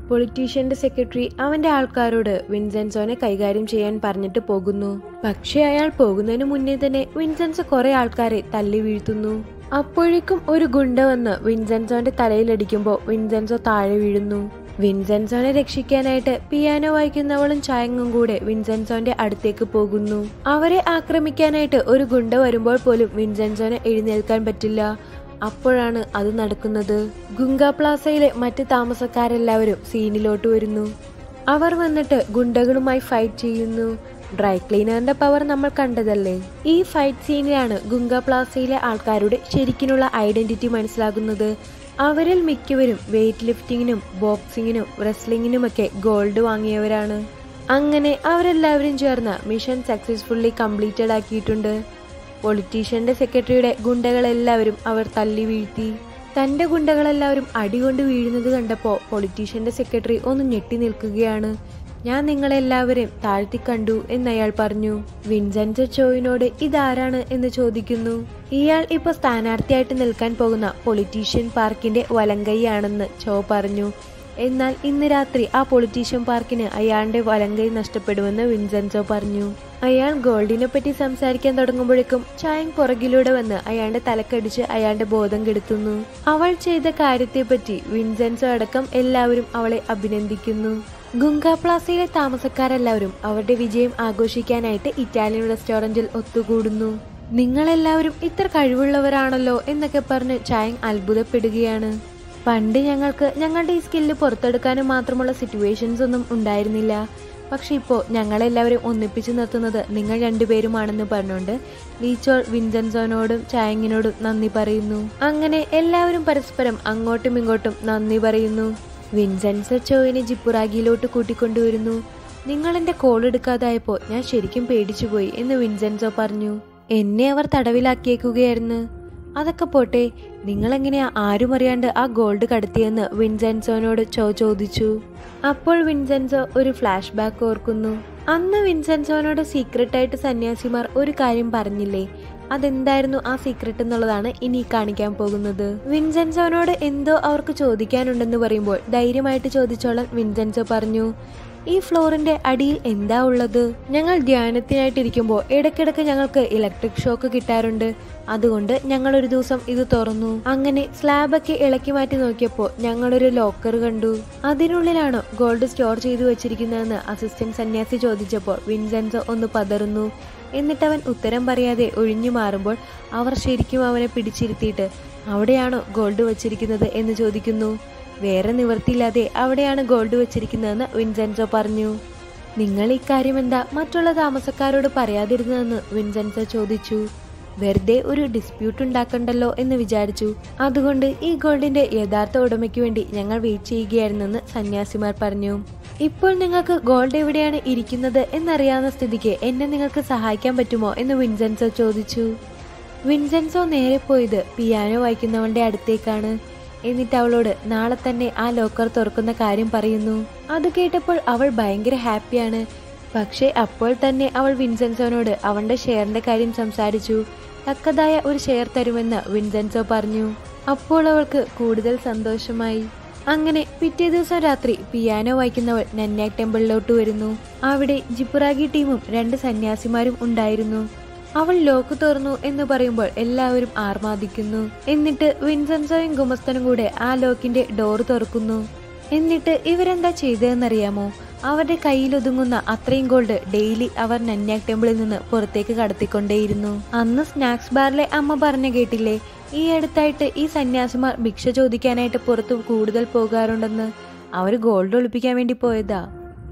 പൊളിറ്റീഷ്യന്റെ secretary അവന്റെ ആൾക്കാരോട് വിൻസെൻസോനെ കൈകാര്യം ചെയ്യാൻ പറഞ്ഞിട്ട് പോകുന്നു പക്ഷെ അയാൾ പോകുന്നതിന് മുന്നേ തന്നെ വിൻസെൻസോ കുറെ ആൾക്കാരെ തല്ലി വീഴ്ത്തുന്നു അപ്പോഴേക്കും ഒരു ഗുണ്ട വന്ന് വിൻസെൻസോന്റെ തലയിലടിക്കുമ്പോൾ വിൻസെൻസോ താഴെ വീഴുന്നു വിൻസെൻസോനെ രക്ഷിക്കാനായിട്ട് പിയാനോ വായിക്കുന്നവളും ചായങ്ങും കൂടെ വിൻസെൻസോന്റെ അടുത്തേക്ക് പോകുന്നു അവരെ ആക്രമിക്കാനായിട്ട് ഒരു ഗുണ്ട വരുമ്പോൾ പോലും വിൻസെൻസോനെ എഴുന്നേൽക്കാൻ പറ്റില്ല അപ്പോഴാണ് അത് നടക്കുന്നത് ഗുങ്ക പ്ലാസയിലെ മറ്റ് താമസക്കാരെല്ലാവരും സീനിലോട്ട് വരുന്നു അവർ വന്നിട്ട് ഗുണ്ടകളുമായി ഫൈറ്റ് ചെയ്യുന്നു ഡ്രൈ ക്ലീനറിന്റെ പവർ നമ്മൾ കണ്ടതല്ലേ ഈ ഫൈറ്റ് സീനിലാണ് ഗുങ്ക പ്ലാസയിലെ ആൾക്കാരുടെ ശരിക്കിനുള്ള ഐഡന്റിറ്റി മനസ്സിലാകുന്നത് അവരിൽ മിക്കവരും വെയ്റ്റ് ലിഫ്റ്റിങ്ങിനും ബോക്സിങ്ങിനും റെസ്ലിങ്ങിനുമൊക്കെ ഗോൾഡ് വാങ്ങിയവരാണ് അങ്ങനെ അവരെല്ലാവരും ചേർന്ന് മിഷൻ സക്സസ്ഫുള്ളി കംപ്ലീറ്റഡ് ആക്കിയിട്ടുണ്ട് പൊളിറ്റീഷ്യന്റെ സെക്രട്ടറിയുടെ ഗുണ്ടകളെല്ലാവരും അവർ തല്ലി വീഴ്ത്തി തന്റെ ഗുണ്ടകളെല്ലാവരും അടികൊണ്ട് വീഴുന്നത് കണ്ടപ്പോൾ പൊളിറ്റീഷ്യന്റെ സെക്രട്ടറി ഒന്ന് ഞെട്ടി നിൽക്കുകയാണ് ഞാൻ നിങ്ങളെല്ലാവരെയും താഴ്ത്തി കണ്ടു എന്നയാൾ പറഞ്ഞു വിൻസെൻസോ ചോയിനോട് ഇതാരാണ് എന്ന് ചോദിക്കുന്നു ഇയാൾ ഇപ്പൊ സ്ഥാനാർത്ഥിയായിട്ട് നിൽക്കാൻ പോകുന്ന പൊളിറ്റീഷ്യൻ പാർക്കിന്റെ വലങ്കൈയാണെന്ന് ചോ പറഞ്ഞു എന്നാൽ ഇന്ന് രാത്രി ആ പൊളിറ്റീഷ്യൻ പാർക്കിന് അയാളുടെ വലങ്കൈ നഷ്ടപ്പെടുമെന്ന് വിൻസെൻസോ പറഞ്ഞു അയാൾ ഗോൾഡിനെ പറ്റി സംസാരിക്കാൻ തുടങ്ങുമ്പോഴേക്കും ചായങ് പുറകിലൂടെ വന്ന് അയാളുടെ തലക്കടിച്ച് അയാളുടെ ബോധം കെടുത്തുന്നു അവൾ ചെയ്ത കാര്യത്തെപ്പറ്റി വിൻസെൻസോ അടക്കം എല്ലാവരും അവളെ അഭിനന്ദിക്കുന്നു ഗുങ്ക പ്ലാസയിലെ താമസക്കാരെല്ലാവരും അവരുടെ വിജയം ആഘോഷിക്കാനായിട്ട് ഇറ്റാലിയൻ റെസ്റ്റോറന്റിൽ ഒത്തുകൂടുന്നു നിങ്ങളെല്ലാവരും ഇത്ര കഴിവുള്ളവരാണല്ലോ എന്നൊക്കെ പറഞ്ഞ് ചായങ് അത്ഭുതപ്പെടുകയാണ് പണ്ട് ഞങ്ങൾക്ക് ഞങ്ങളുടെ ഈ സ്കില്ല് പുറത്തെടുക്കാനും മാത്രമുള്ള സിറ്റുവേഷൻസ് ഒന്നും ഉണ്ടായിരുന്നില്ല പക്ഷെ ഇപ്പോൾ ഞങ്ങളെല്ലാവരും ഒന്നിപ്പിച്ചു നിർത്തുന്നത് നിങ്ങൾ രണ്ടുപേരുമാണെന്ന് പറഞ്ഞുകൊണ്ട് ലീച്ചോൾ വിൻസെൻസോനോടും ചായങ്ങിനോടും നന്ദി പറയുന്നു അങ്ങനെ എല്ലാവരും പരസ്പരം അങ്ങോട്ടും ഇങ്ങോട്ടും നന്ദി പറയുന്നു വിൻസെൻസോ ചോയിനെ ജിപ്പുറാഗിയിലോട്ട് കൂട്ടിക്കൊണ്ടുവരുന്നു നിങ്ങൾ എന്റെ കോൾ എടുക്കാതായപ്പോൾ ഞാൻ ശരിക്കും പേടിച്ചുപോയി എന്ന് വിൻസെൻസോ പറഞ്ഞു എന്നെ അവർ തടവിലാക്കിയേക്കുകയായിരുന്നു അതൊക്കെ പോട്ടെ നിങ്ങളെങ്ങനെയാ ആരും അറിയാണ്ട് ആ ഗോൾഡ് കടത്തിയെന്ന് വിൻസെൻസോനോട് ചോ ചോദിച്ചു അപ്പോൾ വിൻസെൻസോ ഒരു ഫ്ലാഷ് ബാക്ക് ഓർക്കുന്നു അന്ന് വിൻസെൻസോനോട് സീക്രട്ടായിട്ട് സന്യാസിമാർ ഒരു കാര്യം പറഞ്ഞില്ലേ അതെന്തായിരുന്നു ആ സീക്രട്ട് എന്നുള്ളതാണ് ഇനി കാണിക്കാൻ പോകുന്നത് വിൻസെൻസോനോട് എന്തോ അവർക്ക് ചോദിക്കാനുണ്ടെന്ന് പറയുമ്പോൾ ധൈര്യമായിട്ട് ചോദിച്ചോളാൻ വിൻസെൻസോ പറഞ്ഞു ഈ ഫ്ലോറിന്റെ അടിയിൽ എന്താ ഉള്ളത് ഞങ്ങൾ ധ്യാനത്തിനായിട്ടിരിക്കുമ്പോൾ ഇടയ്ക്കിടയ്ക്ക് ഞങ്ങൾക്ക് ഇലക്ട്രിക് ഷോക്ക് കിട്ടാറുണ്ട് അതുകൊണ്ട് ഞങ്ങൾ ഒരു ദിവസം ഇത് തുറന്നു അങ്ങനെ സ്ലാബൊക്കെ ഇളക്കി മാറ്റി നോക്കിയപ്പോൾ ഞങ്ങളൊരു ലോക്കർ കണ്ടു അതിനുള്ളിലാണോ ഗോൾഡ് സ്റ്റോർ ചെയ്തു വെച്ചിരിക്കുന്നതെന്ന് അസിസ്റ്റന്റ് സന്യാസി ചോദിച്ചപ്പോൾ വിൻസെൻസോ ഒന്ന് പതറുന്നു എന്നിട്ട് അവൻ ഉത്തരം പറയാതെ ഒഴിഞ്ഞു മാറുമ്പോൾ അവർ ശരിക്കും അവനെ പിടിച്ചിരുത്തിയിട്ട് അവിടെയാണോ ഗോൾഡ് വച്ചിരിക്കുന്നത് എന്ന് ചോദിക്കുന്നു വേറെ നിവൃത്തിയില്ലാതെ അവിടെയാണ് ഗോൾഡ് വെച്ചിരിക്കുന്നതെന്ന് വിൻസെൻസോ പറഞ്ഞു നിങ്ങൾ ഇക്കാര്യം എന്താ മറ്റുള്ള താമസക്കാരോട് പറയാതിരുന്നതെന്ന് വിൻസെൻസോ ചോദിച്ചു വെറുതെ ഒരു ഡിസ്പ്യൂട്ട് ഉണ്ടാക്കണ്ടല്ലോ എന്ന് വിചാരിച്ചു അതുകൊണ്ട് ഈ ഗോൾഡിന്റെ യഥാർത്ഥ ഉടമയ്ക്ക് വേണ്ടി ഞങ്ങൾ വെയിറ്റ് ചെയ്യുകയായിരുന്നെന്ന് സന്യാസിമാർ പറഞ്ഞു ഇപ്പോൾ നിങ്ങൾക്ക് ഗോൾഡ് എവിടെയാണ് ഇരിക്കുന്നത് എന്നറിയാവുന്ന സ്ഥിതിക്ക് എന്നെ നിങ്ങൾക്ക് സഹായിക്കാൻ പറ്റുമോ എന്ന് വിൻസെൻസോ ചോദിച്ചു വിൻസെൻസോ നേരെ പോയത് പിയാനോ വായിക്കുന്നവളുടെ അടുത്തേക്കാണ് എന്നിട്ട് അവളോട് നാളെ തന്നെ ആ ലോക്കർ തുറക്കുന്ന കാര്യം പറയുന്നു അത് കേട്ടപ്പോൾ അവൾ ഭയങ്കര ഹാപ്പിയാണ് പക്ഷേ അപ്പോൾ തന്നെ അവൾ വിൻസെൻസോനോട് അവളുടെ ഷെയറിന്റെ കാര്യം സംസാരിച്ചു തക്കതായ ഒരു ഷെയർ തരുമെന്ന് വിൻസെൻസോ പറഞ്ഞു അപ്പോൾ അവൾക്ക് കൂടുതൽ സന്തോഷമായി അങ്ങനെ പിറ്റേ ദിവസം രാത്രി പിയാനോ വായിക്കുന്നവൾ നന്യാക് ടെമ്പിളിലോട്ട് വരുന്നു അവിടെ ജിപ്പുറാഗി ടീമും രണ്ട് സന്യാസിമാരും ഉണ്ടായിരുന്നു അവൾ ലോക്ക് തുറന്നു എന്ന് പറയുമ്പോൾ എല്ലാവരും ആർമാദിക്കുന്നു എന്നിട്ട് വിൻസെൻസോയും ഗുമസ്തനും കൂടെ ആ ലോക്കിന്റെ ഡോർ തുറക്കുന്നു എന്നിട്ട് ഇവരെന്താ ചെയ്തതെന്നറിയാമോ അവരുടെ കയ്യിലൊതുങ്ങുന്ന അത്രയും ഗോൾഡ് ഡെയിലി അവർ നന്യാക് ടെമ്പിളിൽ നിന്ന് പുറത്തേക്ക് കടത്തിക്കൊണ്ടേയിരുന്നു അന്ന് സ്നാക്സ് ബാറിലെ അമ്മ പറഞ്ഞു കേട്ടില്ലേ ഈ അടുത്തായിട്ട് ഈ സന്യാസിമാർ ഭിക്ഷ ചോദിക്കാനായിട്ട് പുറത്ത് കൂടുതൽ പോകാറുണ്ടെന്ന് അവർ ഗോൾഡ് ഒളിപ്പിക്കാൻ വേണ്ടി പോയതാ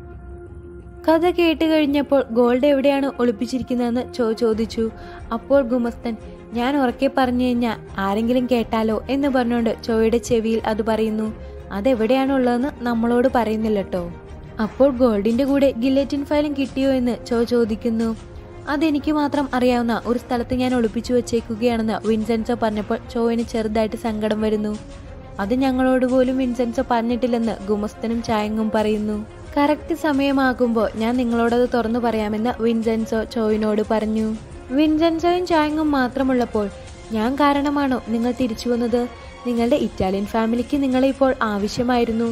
കഥ കേട്ട് കഴിഞ്ഞപ്പോൾ ഗോൾഡ് എവിടെയാണ് ഒളിപ്പിച്ചിരിക്കുന്നതെന്ന് ചോ ചോദിച്ചു അപ്പോൾ ഗുമസ്തൻ ഞാൻ ഉറക്കെ പറഞ്ഞു കഴിഞ്ഞാൽ ആരെങ്കിലും കേട്ടാലോ എന്ന് പറഞ്ഞുകൊണ്ട് ചോയുടെ ചെവിയിൽ അത് പറയുന്നു അതെവിടെയാണ് ഉള്ളതെന്ന് നമ്മളോട് പറയുന്നില്ല കേട്ടോ അപ്പോൾ ഗോൾഡിന്റെ കൂടെ ഗില്ലറ്റിൻ ഫയലും കിട്ടിയോ എന്ന് ചോ ചോദിക്കുന്നു അതെനിക്ക് മാത്രം അറിയാവുന്ന ഒരു സ്ഥലത്ത് ഞാൻ ഒളിപ്പിച്ചു വെച്ചേക്കുകയാണെന്ന് വിൻസെൻസോ പറഞ്ഞപ്പോൾ ചോവിന് ചെറുതായിട്ട് സങ്കടം വരുന്നു അത് ഞങ്ങളോട് പോലും വിൻസെൻസോ പറഞ്ഞിട്ടില്ലെന്ന് ഗുമസ്തനും ചായങ്ങും പറയുന്നു കറക്റ്റ് സമയമാകുമ്പോൾ ഞാൻ നിങ്ങളോടത് തുറന്നു പറയാമെന്ന് വിൻസെൻസോ ചോയിനോട് പറഞ്ഞു വിൻസെൻസോയും ചായങ്ങും മാത്രമുള്ളപ്പോൾ ഞാൻ കാരണമാണോ നിങ്ങൾ തിരിച്ചു വന്നത് നിങ്ങളുടെ ഇറ്റാലിയൻ ഫാമിലിക്ക് നിങ്ങളെ ഇപ്പോൾ ആവശ്യമായിരുന്നു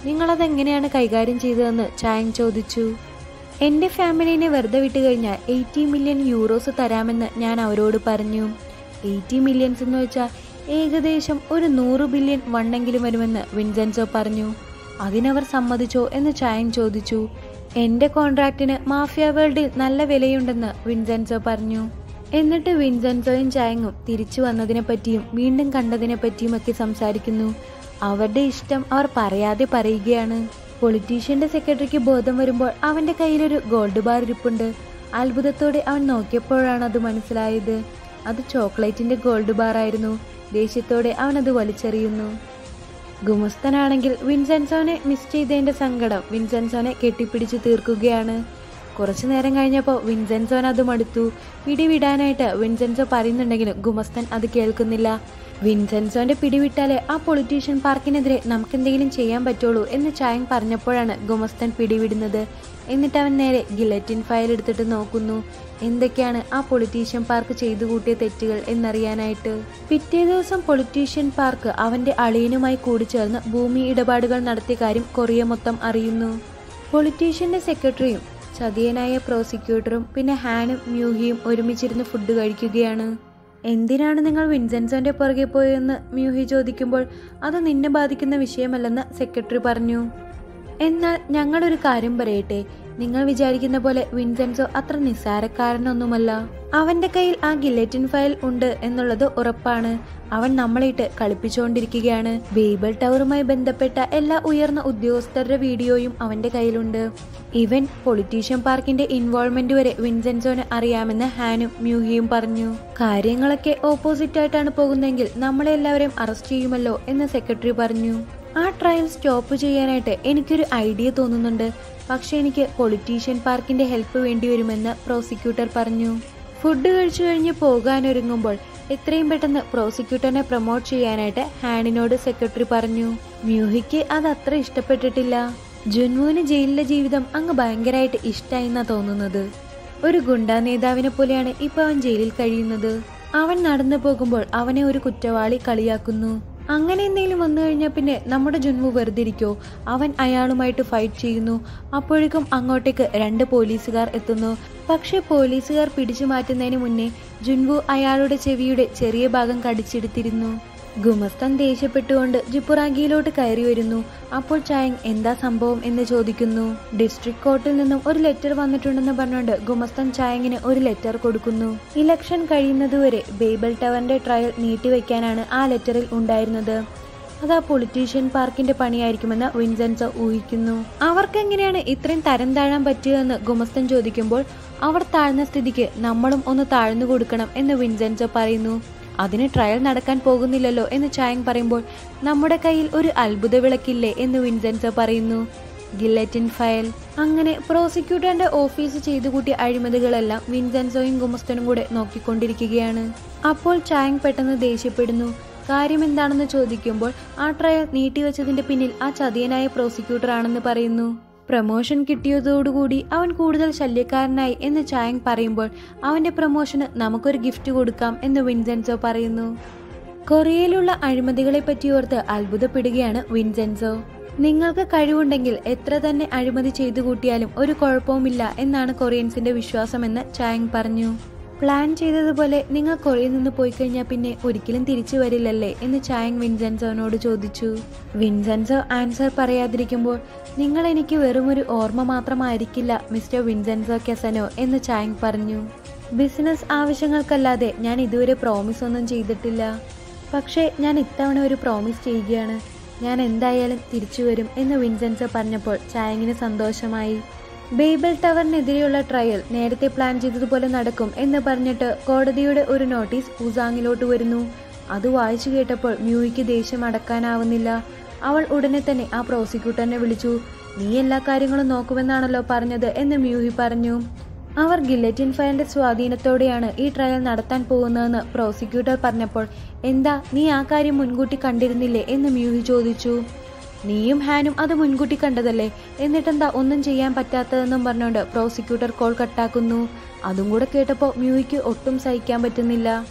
നിങ്ങളതെങ്ങനെയാണ് കൈകാര്യം ചെയ്തതെന്ന് ചായങ് ചോദിച്ചു എൻ്റെ ഫാമിലിനെ വെറുതെ വിട്ട് കഴിഞ്ഞാൽ എയ്റ്റി മില്യൺ യൂറോസ് തരാമെന്ന് ഞാൻ അവരോട് പറഞ്ഞു എയ്റ്റി മില്യൺസ് എന്ന് വെച്ചാൽ ഏകദേശം ഒരു നൂറ് ബില്യൺ വണ്ണെങ്കിലും വരുമെന്ന് വിൻസെൻസോ പറഞ്ഞു അതിനവർ സമ്മതിച്ചോ എന്ന് ചായങ് ചോദിച്ചു എൻ്റെ കോൺട്രാക്റ്റിന് മാഫിയ വേൾഡിൽ നല്ല വിലയുണ്ടെന്ന് വിൻസെൻസോ പറഞ്ഞു എന്നിട്ട് വിൻസെൻസോയും ചായങ്ങും തിരിച്ചു വന്നതിനെ പറ്റിയും വീണ്ടും കണ്ടതിനെ പറ്റിയും ഒക്കെ സംസാരിക്കുന്നു അവരുടെ ഇഷ്ടം അവർ പറയാതെ പറയുകയാണ് പൊളിറ്റീഷ്യന്റെ സെക്രട്ടറിക്ക് ബോധം വരുമ്പോൾ അവന്റെ കയ്യിലൊരു ഗോൾഡ് ബാർ ഇരിപ്പുണ്ട് അത്ഭുതത്തോടെ അവൻ നോക്കിയപ്പോഴാണ് അത് മനസ്സിലായത് അത് ചോക്ലേറ്റിന്റെ ഗോൾഡ് ബാർ ആയിരുന്നു ദേഷ്യത്തോടെ അവൻ അത് വലിച്ചെറിയുന്നു ഗുമസ്തനാണെങ്കിൽ വിൻസെൻസോനെ മിസ് ചെയ്തതിന്റെ സങ്കടം വിൻസെൻസോനെ കെട്ടിപ്പിടിച്ച് തീർക്കുകയാണ് കുറച്ചു നേരം കഴിഞ്ഞപ്പോൾ വിൻസെൻസോൻ അത് മടുത്തു പിടിവിടാനായിട്ട് വിൻസെൻസോ പറയുന്നുണ്ടെങ്കിലും ഗുമസ്തൻ അത് കേൾക്കുന്നില്ല വിൻസെൻസോന്റെ പിടിവിട്ടാലേ ആ പൊളിറ്റീഷ്യൻ പാർക്കിനെതിരെ നമുക്കെന്തെങ്കിലും ചെയ്യാൻ പറ്റുള്ളൂ എന്ന് ചായങ് പറഞ്ഞപ്പോഴാണ് ഗുമസ്തൻ പിടിവിടുന്നത് എന്നിട്ട് അവൻ നേരെ ഗിലറ്റിൻ ഫയൽ എടുത്തിട്ട് നോക്കുന്നു എന്തൊക്കെയാണ് ആ പൊളിറ്റീഷ്യൻ പാർക്ക് ചെയ്തു കൂട്ടിയ തെറ്റുകൾ എന്നറിയാനായിട്ട് പിറ്റേ ദിവസം പൊളിറ്റീഷ്യൻ പാർക്ക് അവന്റെ അളിയനുമായി കൂടിച്ചേർന്ന് ഭൂമി ഇടപാടുകൾ നടത്തിയ കാര്യം കൊറിയ മൊത്തം അറിയുന്നു പൊളിറ്റീഷ്യന്റെ സെക്രട്ടറിയും ചതിയനായ പ്രോസിക്യൂട്ടറും പിന്നെ ഹാനും മ്യൂഹിയും ഒരുമിച്ചിരുന്ന് ഫുഡ് കഴിക്കുകയാണ് എന്തിനാണ് നിങ്ങൾ വിൻസെൻസോന്റെ പുറകെ പോയെന്ന് മ്യൂഹി ചോദിക്കുമ്പോൾ അത് നിന്നെ ബാധിക്കുന്ന വിഷയമല്ലെന്ന് സെക്രട്ടറി പറഞ്ഞു എന്നാൽ ഞങ്ങളൊരു കാര്യം പറയട്ടെ നിങ്ങൾ വിചാരിക്കുന്ന പോലെ വിൻസെൻസോ അത്ര നിസ്സാരക്കാരനൊന്നുമല്ല അവന്റെ കയ്യിൽ ആ ഗില്ലറ്റിൻ ഫയൽ ഉണ്ട് എന്നുള്ളത് ഉറപ്പാണ് അവൻ നമ്മളെയിട്ട് കളിപ്പിച്ചുകൊണ്ടിരിക്കുകയാണ് ബേബിൾ ടവറുമായി ബന്ധപ്പെട്ട എല്ലാ ഉയർന്ന ഉദ്യോഗസ്ഥരുടെ വീഡിയോയും അവന്റെ കയ്യിലുണ്ട് ഇവൻ പൊളിറ്റീഷ്യൻ പാർക്കിന്റെ ഇൻവോൾവ്മെന്റ് വരെ വിൻസെൻസോന് അറിയാമെന്ന് ഹാനും മ്യൂഹിയും പറഞ്ഞു കാര്യങ്ങളൊക്കെ ഓപ്പോസിറ്റ് ആയിട്ടാണ് പോകുന്നതെങ്കിൽ നമ്മളെ എല്ലാവരെയും അറസ്റ്റ് ചെയ്യുമല്ലോ എന്ന് സെക്രട്ടറി പറഞ്ഞു ആ ട്രയൽ സ്റ്റോപ്പ് ചെയ്യാനായിട്ട് എനിക്കൊരു ഐഡിയ തോന്നുന്നുണ്ട് പക്ഷെ എനിക്ക് പൊളിറ്റീഷ്യൻ പാർക്കിന്റെ ഹെൽപ്പ് വേണ്ടി വരുമെന്ന് പ്രോസിക്യൂട്ടർ പറഞ്ഞു ഫുഡ് കഴിച്ചു കഴിഞ്ഞ് പോകാനൊരുങ്ങുമ്പോൾ എത്രയും പെട്ടെന്ന് പ്രോസിക്യൂട്ടറിനെ പ്രൊമോട്ട് ചെയ്യാനായിട്ട് ഹാനിനോട് സെക്രട്ടറി പറഞ്ഞു മ്യൂഹിക്ക് അത് അത്ര ഇഷ്ടപ്പെട്ടിട്ടില്ല ജുൻവുവിന് ജയിലിലെ ജീവിതം അങ്ങ് ഭയങ്കരമായിട്ട് ഇഷ്ടായി എന്നാ തോന്നുന്നത് ഒരു ഗുണ്ടാ നേതാവിനെ പോലെയാണ് ഇപ്പൊ അവൻ ജയിലിൽ കഴിയുന്നത് അവൻ നടന്നു പോകുമ്പോൾ അവനെ ഒരു കുറ്റവാളി കളിയാക്കുന്നു അങ്ങനെ എന്തെങ്കിലും വന്നു കഴിഞ്ഞാൽ പിന്നെ നമ്മുടെ ജുൻവു വെറുതെ ഇരിക്കോ അവൻ അയാളുമായിട്ട് ഫൈറ്റ് ചെയ്യുന്നു അപ്പോഴേക്കും അങ്ങോട്ടേക്ക് രണ്ട് പോലീസുകാർ എത്തുന്നു പക്ഷെ പോലീസുകാർ പിടിച്ചു മാറ്റുന്നതിന് മുന്നേ ജുൻവു അയാളുടെ ചെവിയുടെ ചെറിയ ഭാഗം കടിച്ചെടുത്തിരുന്നു ഗുമസ്തൻ ദേഷ്യപ്പെട്ടുകൊണ്ട് ജിപ്പുറാങ്കിയിലോട്ട് കയറി വരുന്നു അപ്പോൾ ചായങ് എന്താ സംഭവം എന്ന് ചോദിക്കുന്നു ഡിസ്ട്രിക്ട് കോർട്ടിൽ നിന്നും ഒരു ലെറ്റർ വന്നിട്ടുണ്ടെന്ന് പറഞ്ഞുകൊണ്ട് ഗുമസ്തൻ ചായങ്ങിന് ഒരു ലെറ്റർ കൊടുക്കുന്നു ഇലക്ഷൻ കഴിയുന്നതുവരെ ബേബൽ ടവറിന്റെ ട്രയൽ നീട്ടിവെക്കാനാണ് ആ ലെറ്ററിൽ ഉണ്ടായിരുന്നത് അത് ആ പൊളിറ്റീഷ്യൻ പാർക്കിന്റെ പണിയായിരിക്കുമെന്ന് വിൻസെൻസോ ഊഹിക്കുന്നു അവർക്ക് എങ്ങനെയാണ് ഇത്രയും തരം താഴാൻ പറ്റുകയെന്ന് ഗുമസ്തൻ ചോദിക്കുമ്പോൾ അവർ താഴ്ന്ന സ്ഥിതിക്ക് നമ്മളും ഒന്ന് താഴ്ന്നു കൊടുക്കണം എന്ന് വിൻസെൻസോ പറയുന്നു അതിന് ട്രയൽ നടക്കാൻ പോകുന്നില്ലല്ലോ എന്ന് ചായങ് പറയുമ്പോൾ നമ്മുടെ കയ്യിൽ ഒരു അത്ഭുത വിളക്കില്ലേ എന്ന് വിൻസെൻസോ പറയുന്നു ഗില്ലറ്റിൻ ഫയൽ അങ്ങനെ പ്രോസിക്യൂട്ടറിന്റെ ഓഫീസ് ചെയ്തു കൂട്ടിയ അഴിമതികളെല്ലാം വിൻസെൻസോയും ഗുമസ്തനും കൂടെ നോക്കിക്കൊണ്ടിരിക്കുകയാണ് അപ്പോൾ ചായങ് പെട്ടെന്ന് ദേഷ്യപ്പെടുന്നു കാര്യം എന്താണെന്ന് ചോദിക്കുമ്പോൾ ആ ട്രയൽ നീട്ടിവെച്ചതിന്റെ പിന്നിൽ ആ ചതിയനായ പ്രോസിക്യൂട്ടർ ആണെന്ന് പറയുന്നു പ്രമോഷൻ കിട്ടിയതോടുകൂടി അവൻ കൂടുതൽ ശല്യക്കാരനായി എന്ന് ചായങ് പറയുമ്പോൾ അവന്റെ പ്രമോഷന് നമുക്കൊരു ഗിഫ്റ്റ് കൊടുക്കാം എന്ന് വിൻസെൻസോ പറയുന്നു കൊറിയയിലുള്ള അഴിമതികളെ പറ്റി ഓർത്ത് അത്ഭുതപ്പെടുകയാണ് വിൻസെൻസോ നിങ്ങൾക്ക് കഴിവുണ്ടെങ്കിൽ എത്ര തന്നെ അഴിമതി ചെയ്തു കൂട്ടിയാലും ഒരു കുഴപ്പവുമില്ല എന്നാണ് കൊറിയൻസിന്റെ വിശ്വാസമെന്ന് ചായങ് പറഞ്ഞു പ്ലാൻ ചെയ്തതുപോലെ നിങ്ങൾ കൊറിയയിൽ നിന്ന് പോയി കഴിഞ്ഞാൽ പിന്നെ ഒരിക്കലും തിരിച്ചു വരില്ലല്ലേ എന്ന് ചായങ് വിൻസെൻസോനോട് ചോദിച്ചു വിൻസെൻസോ ആൻസർ പറയാതിരിക്കുമ്പോൾ നിങ്ങൾ എനിക്ക് വെറും ഒരു ഓർമ്മ മാത്രമായിരിക്കില്ല മിസ്റ്റർ വിൻസെൻസോ കെസനോ എന്ന് ചായങ് പറഞ്ഞു ബിസിനസ് ആവശ്യങ്ങൾക്കല്ലാതെ ഞാൻ ഇതുവരെ പ്രോമിസ് ഒന്നും ചെയ്തിട്ടില്ല പക്ഷേ ഞാൻ ഇത്തവണ ഒരു പ്രോമിസ് ചെയ്യുകയാണ് ഞാൻ എന്തായാലും തിരിച്ചു വരും എന്ന് വിൻസെൻസോ പറഞ്ഞപ്പോൾ ചായങ്ങിന് സന്തോഷമായി ബേബൽ ടവറിനെതിരെയുള്ള ട്രയൽ നേരത്തെ പ്ലാൻ ചെയ്തതുപോലെ നടക്കും എന്ന് പറഞ്ഞിട്ട് കോടതിയുടെ ഒരു നോട്ടീസ് ഉസാങ്ങിലോട്ട് വരുന്നു അത് വായിച്ചു കേട്ടപ്പോൾ മ്യൂയിക്ക് ദേഷ്യം അടക്കാനാവുന്നില്ല അവൾ ഉടനെ തന്നെ ആ പ്രോസിക്യൂട്ടറിനെ വിളിച്ചു നീ എല്ലാ കാര്യങ്ങളും നോക്കുമെന്നാണല്ലോ പറഞ്ഞത് എന്ന് മ്യൂഹി പറഞ്ഞു അവർ ഗില്ലറ്റിൻ ഫയലിന്റെ സ്വാധീനത്തോടെയാണ് ഈ ട്രയൽ നടത്താൻ പോകുന്നതെന്ന് പ്രോസിക്യൂട്ടർ പറഞ്ഞപ്പോൾ എന്താ നീ ആ കാര്യം മുൻകൂട്ടി കണ്ടിരുന്നില്ലേ എന്ന് മ്യൂഹി ചോദിച്ചു നീയും ഹാനും അത് മുൻകൂട്ടി കണ്ടതല്ലേ എന്നിട്ടെന്താ ഒന്നും ചെയ്യാൻ പറ്റാത്തതെന്നും പറഞ്ഞുകൊണ്ട് പ്രോസിക്യൂട്ടർ കോൾ കട്ടാക്കുന്നു അതും കൂടെ കേട്ടപ്പോൾ മ്യൂയിക്ക് ഒട്ടും സഹിക്കാൻ പറ്റുന്നില്ല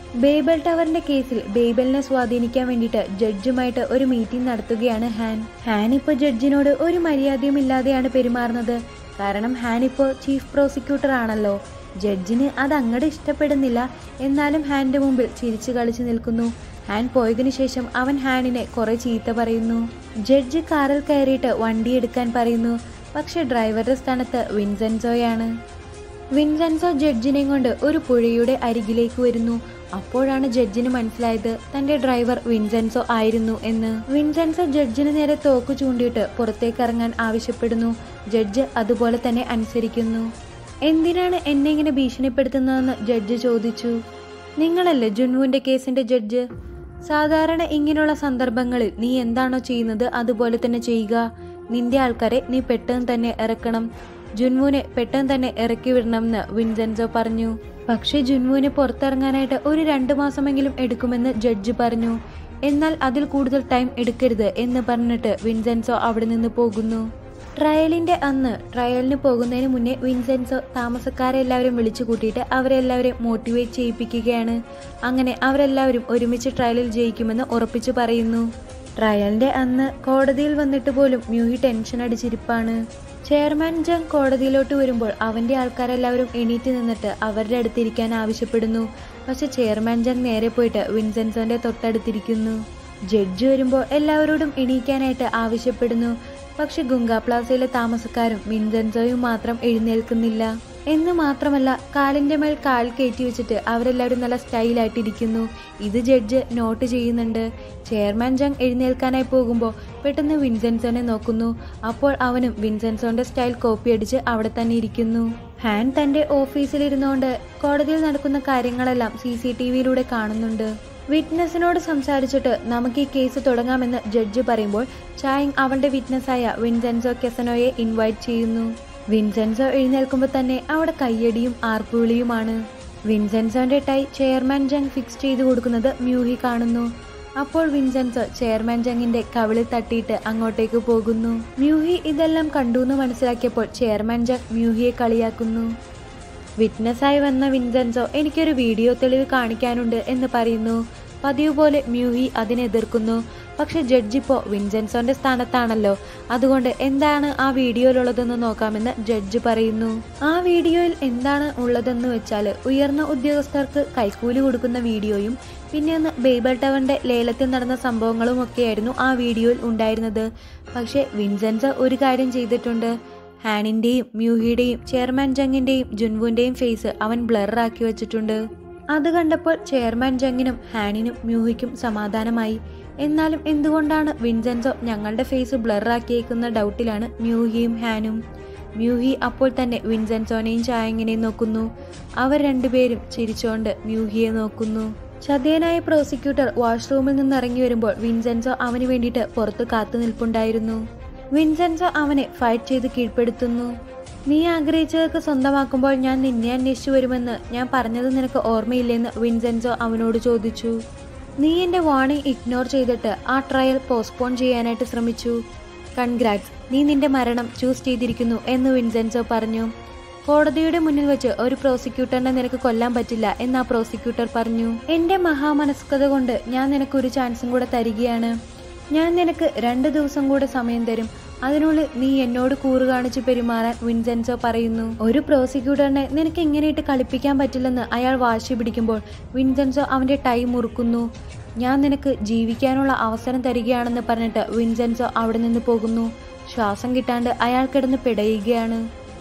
ബേബൽ ടവറിന്റെ കേസിൽ ബേബലിനെ സ്വാധീനിക്കാൻ വേണ്ടിയിട്ട് ജഡ്ജുമായിട്ട് ഒരു മീറ്റിംഗ് നടത്തുകയാണ് ഹാൻ ഹാൻ ഇപ്പോൾ ജഡ്ജിനോട് ഒരു മര്യാദയും ഇല്ലാതെയാണ് പെരുമാറുന്നത് കാരണം ഹാൻ ഇപ്പോൾ ചീഫ് പ്രോസിക്യൂട്ടർ ആണല്ലോ ജഡ്ജിന് അത് അങ്ങോട്ട് ഇഷ്ടപ്പെടുന്നില്ല എന്നാലും ഹാൻ്റെ മുമ്പിൽ ചിരിച്ചു കളിച്ചു നിൽക്കുന്നു ഹാൻ പോയതിനു ശേഷം അവൻ ഹാനിനെ കുറെ ചീത്ത പറയുന്നു ജഡ്ജ് കാറിൽ കയറിയിട്ട് വണ്ടി എടുക്കാൻ പറയുന്നു പക്ഷെ ഡ്രൈവറുടെ സ്ഥാനത്ത് വിൻസെൻസോയാണ് വിൻസെൻസോ ജഡ്ജിനെയും കൊണ്ട് ഒരു പുഴയുടെ അരികിലേക്ക് വരുന്നു അപ്പോഴാണ് ജഡ്ജിന് മനസ്സിലായത് തന്റെ ഡ്രൈവർ വിൻസെൻസോ ആയിരുന്നു എന്ന് വിൻസെൻസോ ജഡ്ജിന് നേരെ തോക്ക് ചൂണ്ടിയിട്ട് പുറത്തേക്ക് ഇറങ്ങാൻ ആവശ്യപ്പെടുന്നു ജഡ്ജ് അതുപോലെ തന്നെ അനുസരിക്കുന്നു എന്തിനാണ് എന്നെ ഇങ്ങനെ ഭീഷണിപ്പെടുത്തുന്നതെന്ന് ജഡ്ജ് ചോദിച്ചു നിങ്ങളല്ലേ ജുൻവുവിന്റെ കേസിന്റെ ജഡ്ജ് സാധാരണ ഇങ്ങനെയുള്ള സന്ദർഭങ്ങളിൽ നീ എന്താണോ ചെയ്യുന്നത് അതുപോലെ തന്നെ ചെയ്യുക നിന്റെ ആൾക്കാരെ നീ പെട്ടെന്ന് തന്നെ ഇറക്കണം ജുൻവുവിനെ പെട്ടെന്ന് തന്നെ ഇറക്കി വിടണമെന്ന് വിൻസെൻസോ പറഞ്ഞു പക്ഷേ ജുൻവുവിനെ പുറത്തിറങ്ങാനായിട്ട് ഒരു രണ്ട് മാസമെങ്കിലും എടുക്കുമെന്ന് ജഡ്ജ് പറഞ്ഞു എന്നാൽ അതിൽ കൂടുതൽ ടൈം എടുക്കരുത് എന്ന് പറഞ്ഞിട്ട് വിൻസെൻസോ അവിടെ നിന്ന് പോകുന്നു ട്രയലിന്റെ അന്ന് ട്രയലിന് പോകുന്നതിന് മുന്നേ വിൻസെൻസോ താമസക്കാരെ എല്ലാവരും വിളിച്ചു കൂട്ടിയിട്ട് അവരെല്ലാവരെയും മോട്ടിവേറ്റ് ചെയ്യിപ്പിക്കുകയാണ് അങ്ങനെ അവരെല്ലാവരും ഒരുമിച്ച് ട്രയലിൽ ജയിക്കുമെന്ന് ഉറപ്പിച്ചു പറയുന്നു ട്രയലിന്റെ അന്ന് കോടതിയിൽ വന്നിട്ട് പോലും മ്യൂഹി ടെൻഷൻ അടിച്ചിരിപ്പാണ് ചെയർമാൻ ജങ് കോടതിയിലോട്ട് വരുമ്പോൾ അവന്റെ ആൾക്കാരെല്ലാവരും എണീറ്റ് നിന്നിട്ട് അവരുടെ അടുത്തിരിക്കാൻ ആവശ്യപ്പെടുന്നു പക്ഷെ ചെയർമാൻ ജങ് നേരെ പോയിട്ട് വിൻസെൻസോന്റെ തൊട്ടടുത്തിരിക്കുന്നു ജഡ്ജ് വരുമ്പോൾ എല്ലാവരോടും എണീക്കാനായിട്ട് ആവശ്യപ്പെടുന്നു പക്ഷെ ഗുങ്ക പ്ലാസയിലെ താമസക്കാരും വിൻസെൻസോയും മാത്രം എഴുന്നേൽക്കുന്നില്ല എന്ന് മാത്രമല്ല കാലിന്റെ മേൽ കാൽ കയറ്റി വെച്ചിട്ട് അവരെല്ലാവരും നല്ല സ്റ്റൈലായിട്ടിരിക്കുന്നു ഇത് ജഡ്ജ് നോട്ട് ചെയ്യുന്നുണ്ട് ചെയർമാൻ ജങ് എഴുന്നേൽക്കാനായി പോകുമ്പോൾ പെട്ടെന്ന് വിൻസെൻസോനെ നോക്കുന്നു അപ്പോൾ അവനും വിൻസെൻസോന്റെ സ്റ്റൈൽ കോപ്പി അടിച്ച് അവിടെ തന്നെ ഇരിക്കുന്നു ഹാൻ തന്റെ ഓഫീസിലിരുന്നുകൊണ്ട് കോടതിയിൽ നടക്കുന്ന കാര്യങ്ങളെല്ലാം സി സി ടി വിയിലൂടെ കാണുന്നുണ്ട് വിറ്റ്നസിനോട് സംസാരിച്ചിട്ട് നമുക്ക് ഈ കേസ് തുടങ്ങാമെന്ന് ജഡ്ജ് പറയുമ്പോൾ ചായങ് അവന്റെ വിറ്റ്നസ്സായ വിൻസെൻസോ കെസനോയെ ഇൻവൈറ്റ് ചെയ്യുന്നു വിൻസെൻസോ എഴുന്നേൽക്കുമ്പോൾ തന്നെ അവിടെ കയ്യടിയും ആർപ്പുവിളിയുമാണ് വിൻസെൻസോന്റെ ടൈ ചെയർമാൻ ജങ് ഫിക്സ് ചെയ്തു കൊടുക്കുന്നത് മ്യൂഹി കാണുന്നു അപ്പോൾ വിൻസെൻസോ ചെയർമാൻ ജങ്ങിന്റെ കവിളിൽ തട്ടിയിട്ട് അങ്ങോട്ടേക്ക് പോകുന്നു മ്യൂഹി ഇതെല്ലാം കണ്ടു എന്ന് മനസ്സിലാക്കിയപ്പോൾ ചെയർമാൻ ജങ് മ്യൂഹിയെ കളിയാക്കുന്നു വിറ്റ്നസ്സായി വന്ന വിൻസെൻസോ എനിക്കൊരു വീഡിയോ തെളിവ് കാണിക്കാനുണ്ട് എന്ന് പറയുന്നു പതിവ് പോലെ മ്യൂഹി അതിനെ എതിർക്കുന്നു പക്ഷെ ജഡ്ജ് ഇപ്പോൾ വിൻസെൻസോന്റെ സ്ഥാനത്താണല്ലോ അതുകൊണ്ട് എന്താണ് ആ വീഡിയോയിലുള്ളതെന്ന് നോക്കാമെന്ന് ജഡ്ജ് പറയുന്നു ആ വീഡിയോയിൽ എന്താണ് ഉള്ളതെന്ന് വെച്ചാൽ ഉയർന്ന ഉദ്യോഗസ്ഥർക്ക് കൈക്കൂലി കൊടുക്കുന്ന വീഡിയോയും പിന്നെ ഒന്ന് ബേബൽ ടവറിന്റെ ലേലത്തിൽ നടന്ന സംഭവങ്ങളും ഒക്കെയായിരുന്നു ആ വീഡിയോയിൽ ഉണ്ടായിരുന്നത് പക്ഷെ വിൻസെൻസോ ഒരു കാര്യം ചെയ്തിട്ടുണ്ട് ഹാനിന്റെയും മ്യൂഹിയുടെയും ചെയർമാൻ ജങ്ങിന്റെയും ജുൻവുന്റെയും ഫേസ് അവൻ ബ്ലറാക്കി വെച്ചിട്ടുണ്ട് അത് കണ്ടപ്പോൾ ചെയർമാൻ ജങ്ങിനും ഹാനിനും മ്യൂഹിക്കും സമാധാനമായി എന്നാലും എന്തുകൊണ്ടാണ് വിൻസെൻസോ ഞങ്ങളുടെ ഫേസ് ബ്ലറാക്കിയേക്കുന്ന ഡൗട്ടിലാണ് മ്യൂഹിയും ഹാനും മ്യൂഹി അപ്പോൾ തന്നെ വിൻസെൻസോനെയും ചായങ്ങിനെയും നോക്കുന്നു അവർ രണ്ടുപേരും ചിരിച്ചോണ്ട് മ്യൂഹിയെ നോക്കുന്നു ചതയനായ പ്രോസിക്യൂട്ടർ വാഷ്റൂമിൽ നിന്ന് ഇറങ്ങി വരുമ്പോൾ വിൻസെൻസോ അവന് വേണ്ടിയിട്ട് പുറത്ത് കാത്തു നിൽപ്പുണ്ടായിരുന്നു വിൻസെൻസോ അവനെ ഫൈറ്റ് ചെയ്ത് കീഴ്പ്പെടുത്തുന്നു നീ ആഗ്രഹിച്ചതൊക്കെ സ്വന്തമാക്കുമ്പോൾ ഞാൻ നിന്നെ അന്വേഷിച്ചു വരുമെന്ന് ഞാൻ പറഞ്ഞത് നിനക്ക് ഓർമ്മയില്ലെന്ന് വിൻസെൻസോ അവനോട് ചോദിച്ചു നീ എൻ്റെ വാണിംഗ് ഇഗ്നോർ ചെയ്തിട്ട് ആ ട്രയൽ പോസ്റ്റ്പോൺ ചെയ്യാനായിട്ട് ശ്രമിച്ചു കൺഗ്രാറ്റ്സ് നീ നിന്റെ മരണം ചൂസ് ചെയ്തിരിക്കുന്നു എന്ന് വിൻസെൻസോ പറഞ്ഞു കോടതിയുടെ മുന്നിൽ വെച്ച് ഒരു പ്രോസിക്യൂട്ടറിനെ നിനക്ക് കൊല്ലാൻ പറ്റില്ല എന്ന് ആ പ്രോസിക്യൂട്ടർ പറഞ്ഞു എന്റെ മഹാമനസ്കത കൊണ്ട് ഞാൻ നിനക്ക് ഒരു ചാൻസും കൂടെ തരികയാണ് ഞാൻ നിനക്ക് രണ്ട് ദിവസം കൂടെ സമയം തരും അതിനുള്ളിൽ നീ എന്നോട് കൂറ് കാണിച്ച് പെരുമാറാൻ വിൻസെൻസോ പറയുന്നു ഒരു പ്രോസിക്യൂട്ടറിനെ നിനക്ക് ഇങ്ങനെയിട്ട് കളിപ്പിക്കാൻ പറ്റില്ലെന്ന് അയാൾ വാശി പിടിക്കുമ്പോൾ വിൻസെൻസോ അവന്റെ ടൈ മുറുക്കുന്നു ഞാൻ നിനക്ക് ജീവിക്കാനുള്ള അവസരം തരികയാണെന്ന് പറഞ്ഞിട്ട് വിൻസെൻസോ അവിടെ നിന്ന് പോകുന്നു ശ്വാസം കിട്ടാണ്ട് അയാൾ കിടന്ന് പിടയുകയാണ്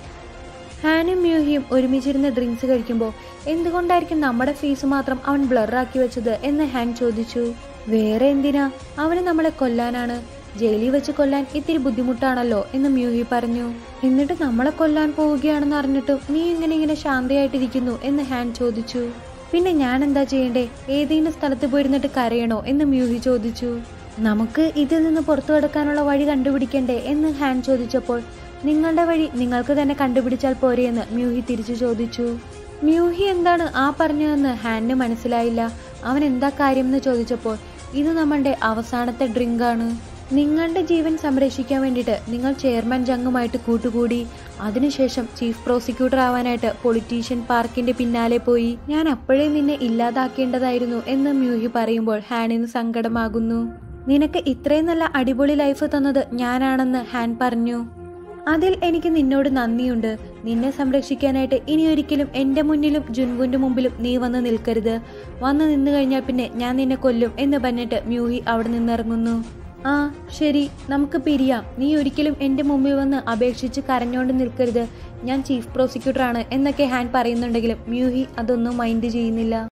ഹാനും മ്യൂഹിയും ഒരുമിച്ചിരുന്ന് ഡ്രിങ്ക്സ് കഴിക്കുമ്പോൾ എന്തുകൊണ്ടായിരിക്കും നമ്മുടെ ഫേസ് മാത്രം അവൻ ബ്ലറാക്കി വെച്ചത് എന്ന് ഹാൻ ചോദിച്ചു വേറെ എന്തിനാ അവന് നമ്മളെ കൊല്ലാനാണ് ജയിലിൽ വെച്ച് കൊല്ലാൻ ഇത്തിരി ബുദ്ധിമുട്ടാണല്ലോ എന്ന് മ്യൂഹി പറഞ്ഞു എന്നിട്ട് നമ്മളെ കൊല്ലാൻ പോവുകയാണെന്ന് അറിഞ്ഞിട്ടും നീ ഇങ്ങനെ ഇങ്ങനെ ശാന്തയായിട്ടിരിക്കുന്നു എന്ന് ഹാൻ ചോദിച്ചു പിന്നെ ഞാൻ എന്താ ചെയ്യണ്ടേ ഏതെങ്കിലും സ്ഥലത്ത് പോയിരുന്നിട്ട് കരയണോ എന്ന് മ്യൂഹി ചോദിച്ചു നമുക്ക് ഇതിൽ നിന്ന് പുറത്തു കടക്കാനുള്ള വഴി കണ്ടുപിടിക്കണ്ടേ എന്ന് ഹാൻ ചോദിച്ചപ്പോൾ നിങ്ങളുടെ വഴി നിങ്ങൾക്ക് തന്നെ കണ്ടുപിടിച്ചാൽ പോരെയെന്ന് മ്യൂഹി തിരിച്ചു ചോദിച്ചു മ്യൂഹി എന്താണ് ആ പറഞ്ഞതെന്ന് ഹാനിന് മനസ്സിലായില്ല അവൻ എന്താ കാര്യം എന്ന് ചോദിച്ചപ്പോൾ ഇത് നമ്മളുടെ അവസാനത്തെ ഡ്രിങ്ക് ആണ് നിങ്ങളുടെ ജീവൻ സംരക്ഷിക്കാൻ വേണ്ടിയിട്ട് നിങ്ങൾ ചെയർമാൻ ജങ്ങുമായിട്ട് കൂട്ടുകൂടി അതിനുശേഷം ചീഫ് പ്രോസിക്യൂട്ടർ ആവാനായിട്ട് പൊളിറ്റീഷ്യൻ പാർക്കിന്റെ പിന്നാലെ പോയി ഞാൻ അപ്പോഴേ നിന്നെ ഇല്ലാതാക്കേണ്ടതായിരുന്നു എന്ന് മ്യൂഹി പറയുമ്പോൾ ഹാനിന് സങ്കടമാകുന്നു നിനക്ക് ഇത്രയും നല്ല അടിപൊളി ലൈഫ് തന്നത് ഞാനാണെന്ന് ഹാൻ പറഞ്ഞു അതിൽ എനിക്ക് നിന്നോട് നന്ദിയുണ്ട് നിന്നെ സംരക്ഷിക്കാനായിട്ട് ഇനി ഒരിക്കലും എൻ്റെ മുന്നിലും ജുൻഗുൻ്റെ മുമ്പിലും നീ വന്ന് നിൽക്കരുത് വന്ന് നിന്നു കഴിഞ്ഞാൽ പിന്നെ ഞാൻ നിന്നെ കൊല്ലും എന്ന് പറഞ്ഞിട്ട് മ്യൂഹി അവിടെ നിന്നിറങ്ങുന്നു ആ ശരി നമുക്ക് പിരിയാം നീ ഒരിക്കലും എൻ്റെ മുമ്പിൽ വന്ന് അപേക്ഷിച്ച് കരഞ്ഞുകൊണ്ട് നിൽക്കരുത് ഞാൻ ചീഫ് പ്രോസിക്യൂട്ടറാണ് എന്നൊക്കെ ഹാൻ പറയുന്നുണ്ടെങ്കിലും മ്യൂഹി അതൊന്നും മൈൻഡ് ചെയ്യുന്നില്ല